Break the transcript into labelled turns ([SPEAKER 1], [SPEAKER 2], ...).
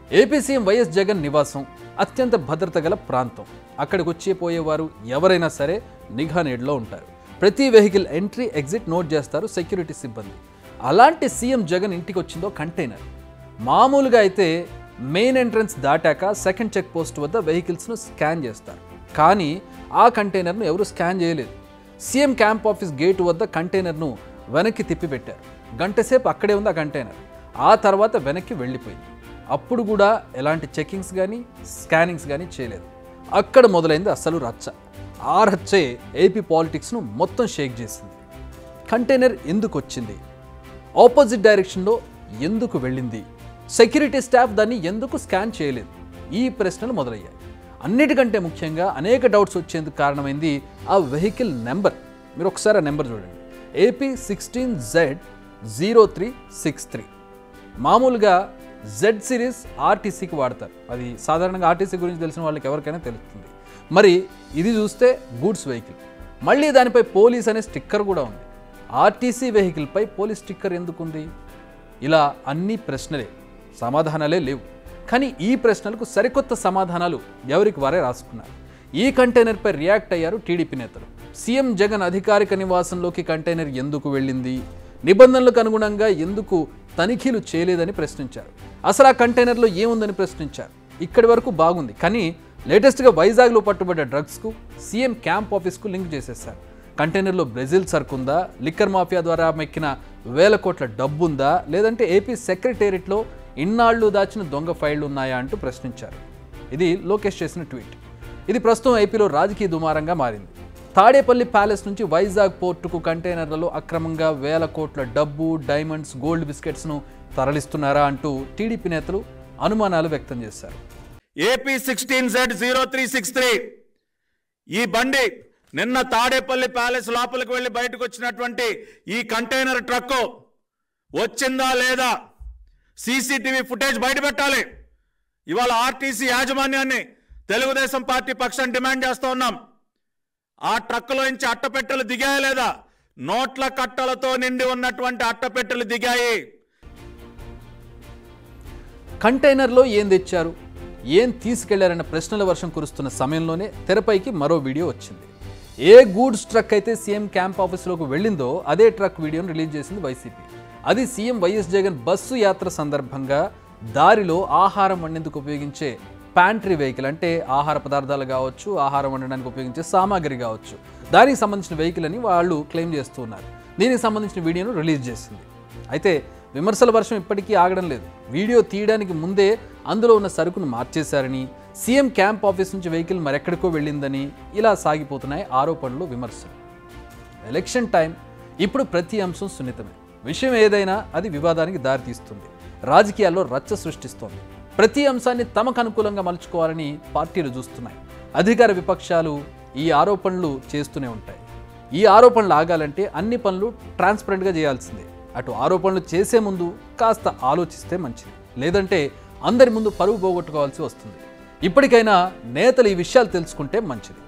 [SPEAKER 1] AP CM YS Jagan నివాసం అత్యంత భద్రత గల ప్రాంతం అక్కడికి వచ్చే పోయేవారు ఎవరైనా సరే నిఘా నీడలో ఉంటారు ప్రతి వెహికల్ ఎంట్రీ ఎగ్జిట్ నోట్ చేస్తారు సెక్యూరిటీ సిబ్బంది అలాంటి సీఎం జగన్ ఇంటికి వచ్చిందో కంటైనర్ మామూలుగా అయితే మెయిన్ ఎంట్రన్స్ దాటాక సెకండ్ చెక్ పోస్ట్ వద్ద వెహికల్స్ను స్కాన్ చేస్తారు కానీ ఆ కంటైనర్ను ఎవరు స్కాన్ చేయలేదు సీఎం క్యాంప్ ఆఫీస్ గేటు వద్ద కంటైనర్ను వెనక్కి తిప్పిపెట్టారు గంటసేపు అక్కడే ఉంది ఆ కంటైనర్ ఆ తర్వాత వెనక్కి వెళ్ళిపోయింది అప్పుడు కూడా ఎలాంటి చెకింగ్స్ కానీ స్కానింగ్స్ కానీ చేయలేదు అక్కడ మొదలైంది అసలు రచ్చ ఆ రచ్చే ఏపీ పాలిటిక్స్ను మొత్తం షేక్ చేసింది కంటైనర్ ఎందుకు వచ్చింది ఆపోజిట్ డైరెక్షన్లో ఎందుకు వెళ్ళింది సెక్యూరిటీ స్టాఫ్ దాన్ని ఎందుకు స్కాన్ చేయలేదు ఈ ప్రశ్నలు మొదలయ్యాయి అన్నిటికంటే ముఖ్యంగా అనేక డౌట్స్ వచ్చేందుకు కారణమైంది ఆ వెహికల్ నెంబర్ మీరు ఒకసారి ఆ నెంబర్ చూడండి AP sixteen Z zero three six three మామూలుగా జెడ్ సిరీస్ ఆర్టీసీకి వాడతారు అది సాధారణంగా ఆర్టీసీ గురించి తెలిసిన వాళ్ళకి ఎవరికైనా తెలుస్తుంది మరి ఇది చూస్తే గూడ్స్ వెహికల్ మళ్ళీ దానిపై పోలీస్ అనే స్టిక్కర్ కూడా ఉంది ఆర్టీసీ వెహికల్పై పోలీస్ స్టిక్కర్ ఎందుకుంది ఇలా అన్ని ప్రశ్నలే సమాధానాలే లేవు కానీ ఈ ప్రశ్నలకు సరికొత్త సమాధానాలు ఎవరికి వారే రాసుకున్నారు ఈ కంటైనర్పై రియాక్ట్ అయ్యారు టీడీపీ నేతలు సీఎం జగన్ అధికారిక నివాసంలోకి కంటైనర్ ఎందుకు వెళ్ళింది నిబంధనలకు అనుగుణంగా ఎందుకు తనిఖీలు చేయలేదని ప్రశ్నించారు అసలు ఆ కంటైనర్లో ఏముందని ప్రశ్నించారు ఇక్కడి వరకు బాగుంది కానీ లేటెస్ట్గా వైజాగ్లో పట్టుబడ్డ డ్రగ్స్కు సీఎం క్యాంప్ ఆఫీస్కు లింక్ చేసేశారు కంటైనర్లో బ్రెజిల్ సరుకుందా లిక్కర్ మాఫియా ద్వారా మెక్కిన వేల కోట్ల డబ్బుందా లేదంటే ఏపీ సెక్రటేరియట్లో ఇన్నాళ్లు దాచిన దొంగ ఫైళ్లు ఉన్నాయా అంటూ ప్రశ్నించారు ఇది లోకేష్ చేసిన ట్వీట్ ఇది ప్రస్తుతం ఏపీలో రాజకీయ దుమారంగా మారింది తాడేపల్లి ప్యాలెస్ నుంచి వైజాగ్ పోర్టుకు కంటైనర్లలో అక్రమంగా వేల కోట్ల డబ్బు డైమండ్స్ గోల్డ్ బిస్కెట్స్ను తరలిస్తున్నారా అంటూ టీడీపీ నేతలు అనుమానాలు వ్యక్తం చేశారు
[SPEAKER 2] AP sixteen Z zero three six three ఈ బండి నిన్న తాడేపల్లి ప్యాలెస్ లోపలికి వెళ్ళి బయటకు వచ్చినటువంటి ఈ కంటైనర్ ట్రక్ వచ్చిందా లేదా సీసీటీవీ ఫుటేజ్ బయట పెట్టాలి ఇవాళ ఆర్టీసీ యాజమాన్యాన్ని తెలుగుదేశం పార్టీ పక్షాన్ని డిమాండ్ చేస్తూ ఉన్నాం ఆ ట్రక్కులో నుంచి అట్టపెట్టెలు దిగాయా లేదా నోట్ల కట్టలతో నిండి ఉన్నటువంటి అట్టపెట్టెలు దిగాయి
[SPEAKER 1] కంటైనర్లో ఏం తెచ్చారు ఏం తీసుకెళ్లారన్న ప్రశ్నల వర్షం కురుస్తున్న సమయంలోనే తెరపైకి మరో వీడియో వచ్చింది ఏ గూడ్స్ ట్రక్ అయితే సీఎం క్యాంప్ ఆఫీస్లోకి వెళ్ళిందో అదే ట్రక్ వీడియోను రిలీజ్ చేసింది వైసీపీ అది సీఎం వైఎస్ జగన్ బస్సు యాత్ర సందర్భంగా దారిలో ఆహారం వండేందుకు ఉపయోగించే ప్యాంట్రీ వెహికల్ అంటే ఆహార పదార్థాలు కావచ్చు ఆహారం వండడానికి ఉపయోగించే సామాగ్రి కావచ్చు దానికి సంబంధించిన వెహికల్ అని వాళ్ళు క్లెయిమ్ చేస్తూ ఉన్నారు దీనికి సంబంధించిన వీడియోను రిలీజ్ చేసింది అయితే విమర్శల వర్షం ఇప్పటికీ ఆగడం లేదు వీడియో తీయడానికి ముందే అందులో ఉన్న సరుకును మార్చేశారని సీఎం క్యాంప్ ఆఫీస్ నుంచి వెహికల్ మరెక్కడికో వెళ్ళిందని ఇలా సాగిపోతున్నాయి ఆరోపణలు విమర్శలు ఎలక్షన్ టైం ఇప్పుడు ప్రతి అంశం సున్నితమే విషయం ఏదైనా అది వివాదానికి దారితీస్తుంది రాజకీయాల్లో రచ్చ సృష్టిస్తోంది ప్రతి అంశాన్ని తమకు అనుకూలంగా మలుచుకోవాలని పార్టీలు చూస్తున్నాయి అధికార విపక్షాలు ఈ ఆరోపణలు చేస్తూనే ఉంటాయి ఈ ఆరోపణలు ఆగాలంటే అన్ని పనులు ట్రాన్స్పరెంట్గా చేయాల్సిందే అటు ఆరోపణలు చేసే ముందు కాస్త ఆలోచిస్తే మంచిది లేదంటే అందరి ముందు పరువు పోగొట్టుకోవాల్సి వస్తుంది ఇప్పటికైనా నేతలు ఈ విషయాలు తెలుసుకుంటే మంచిది